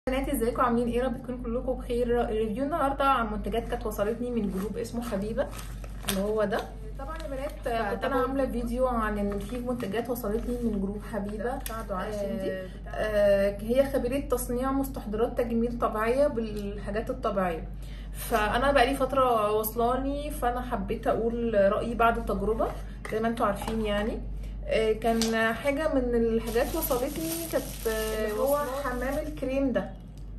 بنات ازيكم عاملين ايه رب تكونوا كلكم بخير ريفيو النهارده عن منتجات كانت وصلتني من جروب اسمه حبيبه اللي هو ده طبعا يا بنات كنت انا عامله فيديو عن ان في منتجات وصلتني من جروب حبيبه بتاع دعاء شندي آه هي خبيره تصنيع مستحضرات تجميل طبيعيه بالحاجات الطبيعيه فانا بقالي فتره واصلاني فانا حبيت اقول رايي بعد التجربه زي ما انتم عارفين يعني كان حاجة من الحاجات وصلتني كانت هو حمام الكريم ده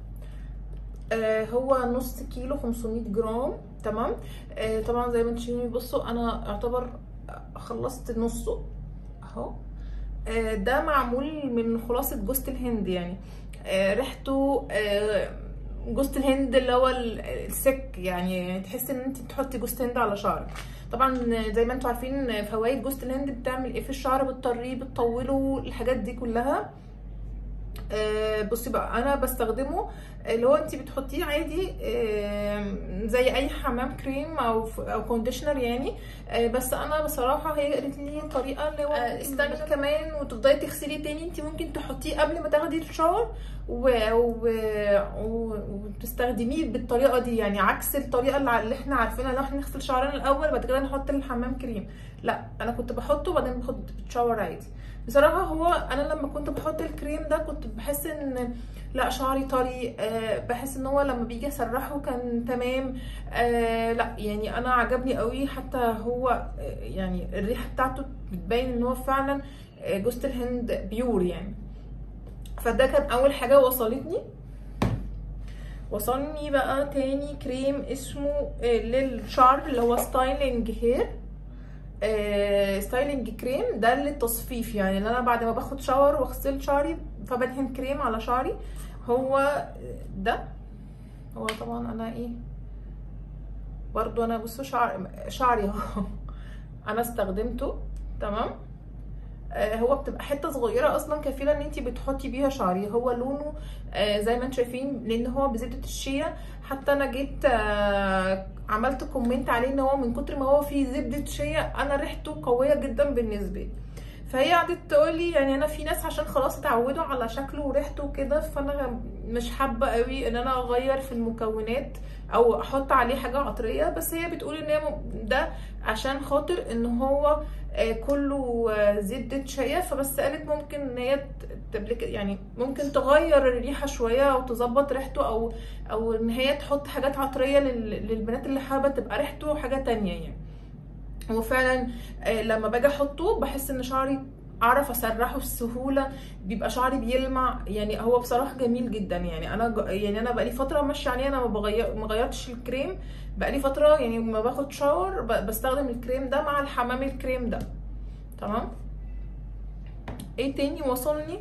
هو نص كيلو 500 جرام تمام طبعا زي ما انتم شايفين بصوا انا اعتبر خلصت نصه اهو ده معمول من خلاصة جوزة الهند يعني ريحته جوزة الهند اللي هو السك يعني تحس ان انت تحطي جوزة الهند على شعرك طبعا زي ما انتم عارفين فوائد جوزة الهند بتعمل ايه في الشعر بتطريه بتطوله الحاجات دي كلها آه بصي بقى انا بستخدمه اللي هو انت بتحطيه عادي آه زي اي حمام كريم او او كونديشنر يعني آه بس انا بصراحه هي قالت لي طريقه اللي هو استني كمان وتفضلي تغسلي تاني انت ممكن تحطيه قبل ما تاخدي الشاور وتستخدميه بالطريقه دي يعني عكس الطريقه اللي احنا عارفينها اللي احنا نغسل شعرنا الاول بعد كده نحط الحمام كريم لا انا كنت بحطه وبعدين باخد شاور عادي بصراحه هو انا لما كنت بحط الكريم ده كنت بحس ان لا شعري طري أه بحس ان هو لما بيجي اسرحه كان تمام أه لا يعني انا عجبني قوي حتى هو أه يعني الريحه بتاعته بتبين ان هو فعلا جوزة الهند بيور يعني فده كان اول حاجه وصلتني وصلني بقى تاني كريم اسمه للشعر اللي هو ستايلينج هير آه ستايلينج كريم ده للتصفيف يعني اللي انا بعد ما باخد شاور واغسل شعري فبدهن كريم على شعري هو ده هو طبعا انا ايه برضو انا بصوا شعر شعري اهو انا استخدمته تمام آه هو بتبقى حته صغيره اصلا كفيله ان انت بتحطي بيها شعري هو لونه آه زي ما انتم شايفين لان هو بزبده الشيا حتى انا جيت آه عملت كومنت عليه ان هو من كتر ما هو فيه زبده شيا انا ريحته قويه جدا بالنسبه لي فهي قعدت تقول لي يعني انا في ناس عشان خلاص اتعودوا على شكله وريحته كده فانا مش حابه قوي ان انا اغير في المكونات او احط عليه حاجه عطريه بس هي بتقول ان هي ده عشان خاطر ان هو كله زبده شيا فبس قالت ممكن ان هي يعني ممكن تغير الريحه شويه او تظبط ريحته او او ان هي تحط حاجات عطريه للبنات اللي حابه تبقى ريحته حاجه تانية يعني وفعلا لما باجي احطه بحس ان شعري اعرف اسرحه بسهوله بيبقى شعري بيلمع يعني هو بصراحه جميل جدا يعني انا يعني انا بقالي فتره ماشيه عليه انا ما بغير ما غيرتش الكريم بقالي فتره يعني ما باخد شاور بستخدم الكريم ده مع الحمام الكريم ده تمام ايه تاني وصلني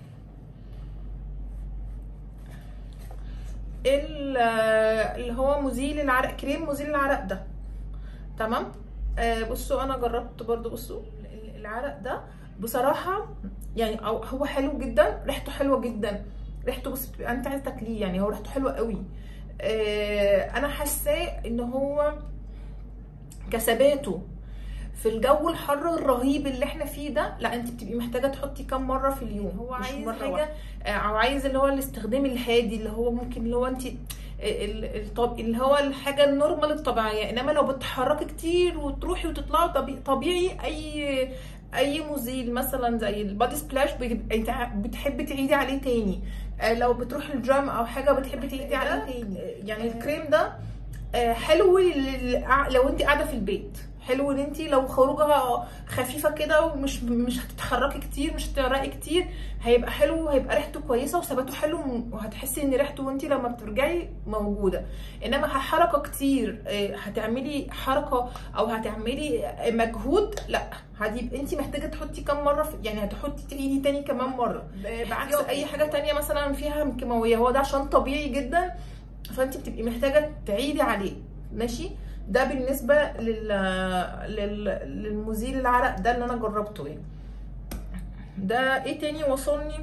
اللي هو مزيل العرق كريم مزيل العرق ده تمام آه بصوا انا جربت برضو بصوا العرق ده بصراحه يعني هو حلو جدا ريحته حلوه جدا ريحته بص انت عايزه تاكليه يعني هو ريحته حلوه قوي آه انا حاساه ان هو كثباته في الجو الحر الرهيب اللي احنا فيه ده لا انت بتبقي محتاجه تحطي كام مره في اليوم هو عايز حاجه او عايز اللي هو الاستخدام الهادي اللي هو ممكن اللي هو انت اللي هو الحاجه النورمال الطبيعيه انما لو بتتحركي كتير وتروحي وتطلعي طبيعي اي اي مزيل مثلا زي البادي سبلاش بتحبي تعيدي عليه تاني لو بتروحي الجيم او حاجه بتحبي تعيدي عليه تاني يعني الكريم ده حلو لو انت قاعده في البيت حلو ان انت لو خروجه خفيفه كده ومش مش هتتحركي كتير مش هتعرقي كتير هيبقى حلو وهيبقى ريحته كويسه وثباته حلو وهتحسي ان ريحته وانت لما بترجعي موجوده انما حركه كتير هتعملي حركه او هتعملي مجهود لا هتبقى انت محتاجه تحطي كام مره في يعني هتحطي تعيدي تاني كمان مره بعكس اي حاجه تانية مثلا فيها كيماويه هو ده عشان طبيعي جدا فانت بتبقي محتاجه تعيدي عليه ماشي ده بالنسبه لل... لل... للمزيل العرق ده اللي انا جربته يعني ده ايه تاني وصلني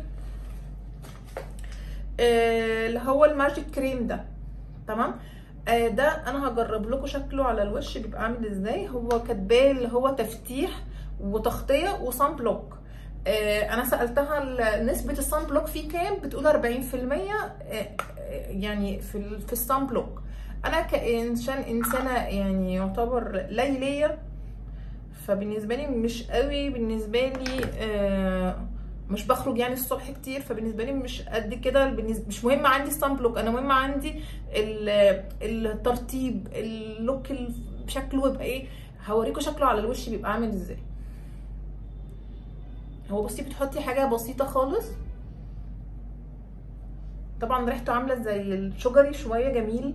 آه اللي هو الماجيك كريم ده تمام آه ده انا هجرب لكم شكله على الوش بيبقى عامل ازاي هو كاتباه اللي هو تفتيح وتغطيه وصن بلوك آه، انا سالتها ال- نسبه الصن بلوك فيه كام بتقول 40% آه، يعني في ال- في الصن بلوك انا كانسان انسانه يعني يعتبر ليليه فبالنسبه لي مش قوي بالنسبه لي آه، مش بخرج يعني الصبح كتير فبالنسبه لي مش قد كده بالنسبة مش مهم عندي الصن بلوك انا مهم عندي ال- الترطيب اللوك ال- شكله يبقى ايه هوريكم شكله على الوش بيبقى عامل ازاي هو بصي بتحطي حاجه بسيطه خالص طبعا ريحته عامله زي الشجري شويه جميل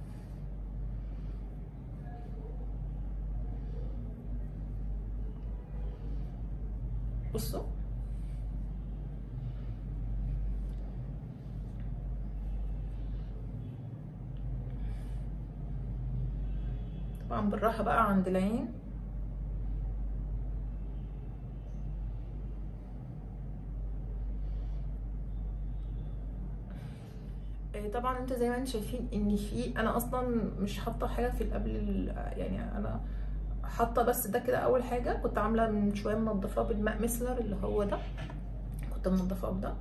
بصوا طبعا بالراحه بقى عند العين آه، طبعا انت زي ما انتم شايفين ان في انا اصلا مش حاطه حاجه في قبل ال- يعني انا حاطه بس ده كده اول حاجه كنت عامله من شويه منضفاه بالماء مسلر اللي هو ده كنت منضفاه بده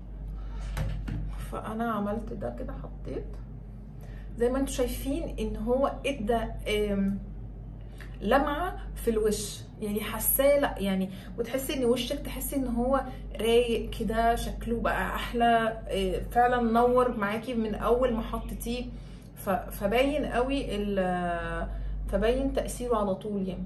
فانا عملت ده كده حطيت زي ما انتم شايفين ان هو ادى آم، لمعه في الوش يعني حاساه لا يعني وتحسي ان وشك تحسي ان هو رايق كده شكله بقى احلى آه، فعلا نور معاكي من اول ما حطيتيه ف- فباين قوي ال- فباين تاثيره على طول يعني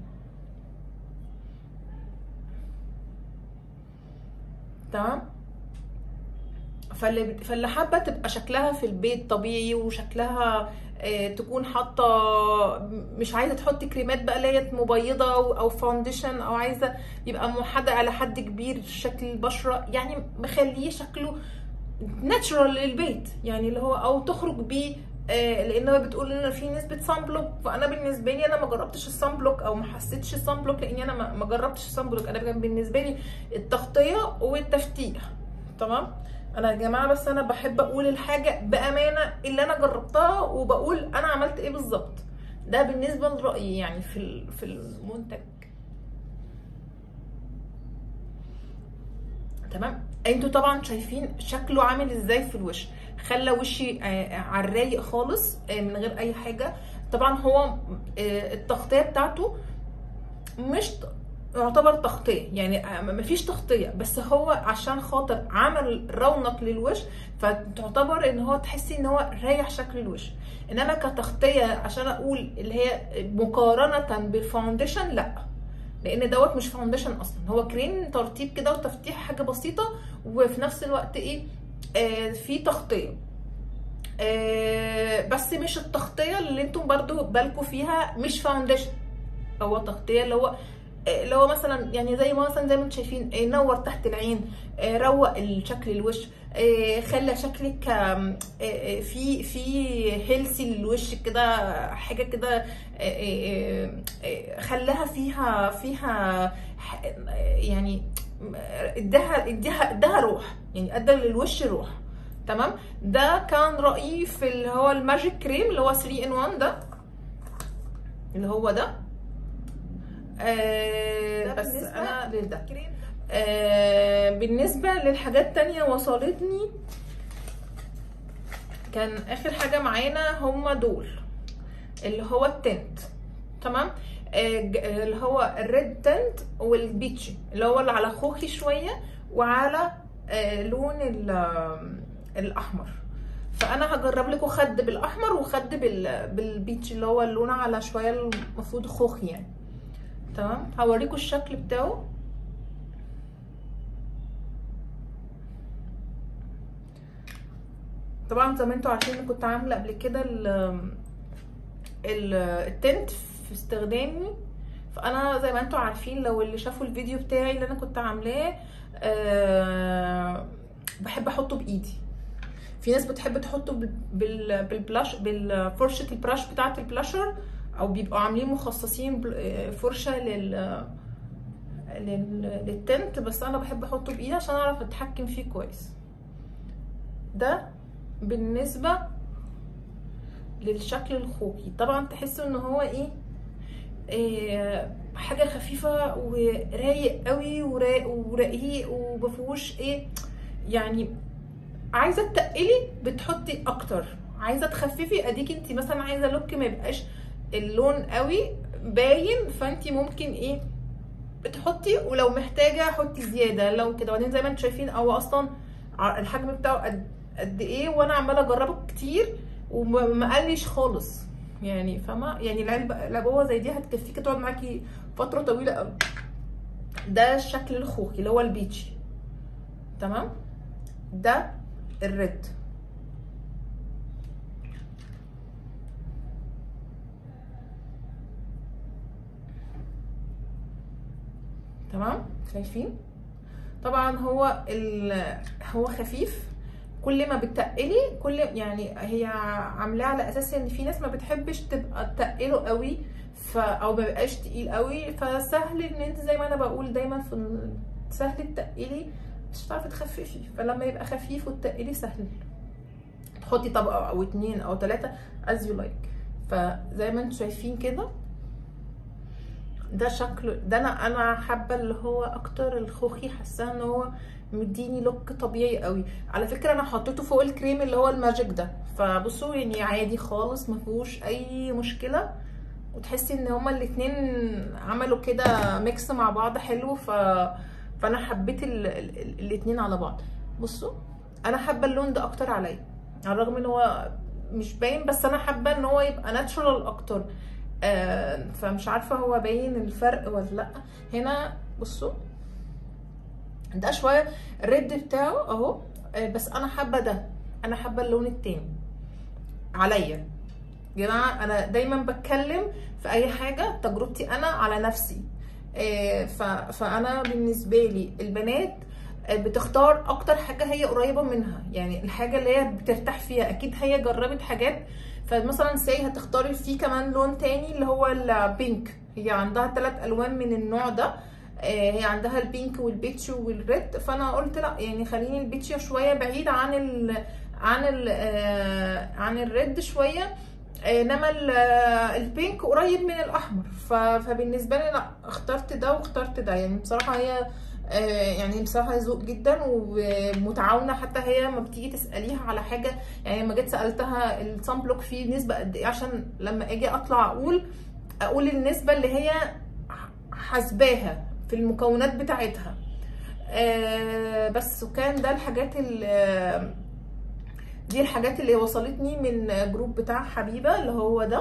تمام فاللي بت- فاللي حابه تبقى شكلها في البيت طبيعي وشكلها آه، تكون حاطه مش عايزه تحطي كريمات بقى اللي هي مبيضه او أو فاونديشن او عايزه يبقى موحده على حد كبير شكل البشره يعني مخليه شكله ناتشرال للبيت يعني اللي هو او تخرج بيه آه، لان هو بتقول ان في نسبه صن بلوك فانا بالنسبه لي انا ما جربتش الصن بلوك او ما حسيتش الصن بلوك لاني انا ما- ما جربتش الصن بلوك انا كان بالنسبه لي التغطيه والتفتيح تمام انا يا جماعه بس انا بحب اقول الحاجه بامانه اللي انا جربتها وبقول انا عملت ايه بالظبط ده بالنسبه لرايي يعني في ال- في المنتج تمام انتوا طبعا شايفين شكله عامل ازاي في الوش خلى وشي آه، على الرايق خالص آه، من غير اي حاجه طبعا هو آه، التغطيه بتاعته مش ت- يعتبر تغطيه يعني آه، مفيش تغطيه بس هو عشان خاطر عمل رونق للوش فتعتبر ان هو تحسي ان هو رايح شكل الوش انما كتغطيه عشان اقول اللي هي مقارنه بالفاونديشن لا لان دوت مش فاونديشن اصلا هو كريم ترطيب كده وتفتيح حاجه بسيطه وفي نفس الوقت ايه آه في تغطيه آه بس مش التغطيه اللي انتم برضو بالكم فيها مش فاونديشن هو تغطيه اللي هو آه، اللي هو مثلا يعني زي ما مثلا زي ما انتم شايفين آه، نور تحت العين آه، روق الشكل الوش آه، خلى شكلك آم، آه، آه، في في هيلسي للوش كده حاجه كده آه، آه، آه، خلاها فيها فيها ح- يعني اداها اداها اداها روح يعني ادى للوش روح تمام ده كان رايي في اللي هو الماجيك كريم اللي هو 3 ان 1 ده اللي هو ده آه ده بس بالنسبة انا لده كريم آه بالنسبة للحاجات تانية وصلتني كان اخر حاجة معانا هما دول اللي هو التنت تمام آه ج- اللي هو الريد تنت والبيتشي اللي هو اللي على خوخي شوية وعلى آه لون ال- الاحمر فانا هجرب لكم خد بالاحمر وخد بال بالبيتش اللي هو اللون على شويه المفروض خوخي يعني تمام هوريكم الشكل بتاعه طبعا زي ما انتوا عارفين كنت عامله قبل كده ال ال- التنت في استخدامي فانا زي ما انتوا عارفين لو اللي شافوا الفيديو بتاعي اللي انا كنت عاملاه أه بحب احطه بايدي في ناس بتحب تحطه بال- بال بالبلاش بالفرشه البراش بتاعه البلاشر او بيبقوا عاملين مخصصين بل- آه، فرشه لل لل- للتنت بس انا بحب احطه بايدي عشان اعرف اتحكم فيه كويس ده بالنسبه للشكل الخوخي طبعا تحسوا ان هو ايه, إيه حاجه خفيفه ورايق قوي ورايق ورقيق ومفيهوش ايه يعني عايزه تقلي بتحطي اكتر عايزه تخففي اديك انت مثلا عايزه لوك ما يبقاش اللون قوي باين فانت ممكن ايه بتحطي ولو محتاجه حطي زياده لو كده وبعدين زي ما انتم شايفين هو اصلا ع- الحجم بتاعه قد قد ايه وانا عماله اجربه كتير وما قليش خالص يعني فاهمه يعني العلبه العبوه زي دي هتكفيكي تقعد معاكي فتره طويله قوي ده الشكل الخوخي اللي هو البيتشي تمام ده الريد تمام شايفين طبعا هو ال... هو خفيف كل ما بتقلي كل يعني هي عاملاه على اساس ان في ناس ما بتحبش تبقى تقله قوي ف او ما بيبقاش تقيل قوي فسهل ان انت زي ما انا بقول دايما في ال- سهل التقلي مش هتعرفي تخففي فلما يبقى خفيف وتقلي سهل تحطي طبقه او اتنين او تلاته as you like فزي ما انتم شايفين كده ده شكله ده انا انا حابه اللي هو اكتر الخوخي حاساه ان هو مديني لوك طبيعي قوي على فكره انا حطيته فوق الكريم اللي هو الماجيك ده فبصوا يعني عادي خالص ما فيهوش اي مشكله وتحسي ان هما الاتنين عملوا كده ميكس مع بعض حلو ف فانا حبيت ال... ال... الاتنين على بعض بصوا انا حابه اللون ده اكتر عليا على الرغم ان هو مش باين بس انا حابه ان هو يبقى ناتشورال اكتر آه فمش عارفه هو باين الفرق ولا لا هنا بصوا ده شويه الريد بتاعه اهو آه بس انا حابه ده انا حابه اللون التاني عليا يا جماعه انا دايما بتكلم في اي حاجه تجربتي انا على نفسي آه ف... فانا بالنسبه لي البنات بتختار اكتر حاجه هي قريبه منها يعني الحاجه اللي هي بترتاح فيها اكيد هي جربت حاجات فمثلا سي هتختاري فيه كمان لون تاني اللي هو البينك هي عندها ثلاث الوان من النوع ده هي عندها البينك والبيتش والريد فانا قلت لا يعني خليني البيتش شويه بعيد عن ال عن ال عن الريد شويه انما البينك قريب من الاحمر فبالنسبه لي لا اخترت ده واخترت ده يعني بصراحه هي يعني بصراحه ذوق جدا ومتعاونه حتى هي لما بتيجي تساليها على حاجه يعني لما جيت سالتها الصن بلوك فيه نسبه قد ايه عشان لما اجي اطلع اقول اقول النسبه اللي هي حاسباها في المكونات بتاعتها بس وكان ده الحاجات اللي دي الحاجات اللي وصلتني من جروب بتاع حبيبه اللي هو ده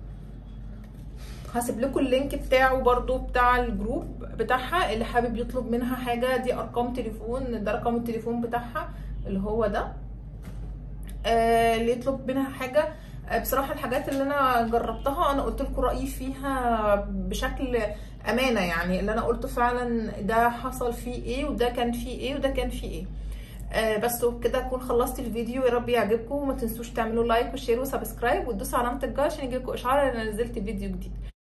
هسيب لكم اللينك بتاعه برضو بتاع الجروب بتاعها اللي حابب يطلب منها حاجه دي ارقام تليفون ده رقم التليفون بتاعها اللي هو ده آه اللي يطلب منها حاجه آه بصراحه الحاجات اللي انا جربتها انا قلت لكم رايي فيها بشكل امانه يعني اللي انا قلته فعلا ده حصل فيه ايه وده كان فيه ايه وده كان فيه ايه آه بس وبكده اكون خلصت الفيديو يا رب يعجبكم وما تنسوش تعملوا لايك وشير وسبسكرايب وتدوسوا علامه الجرس عشان يجيلكم اشعار ان انا نزلت فيديو جديد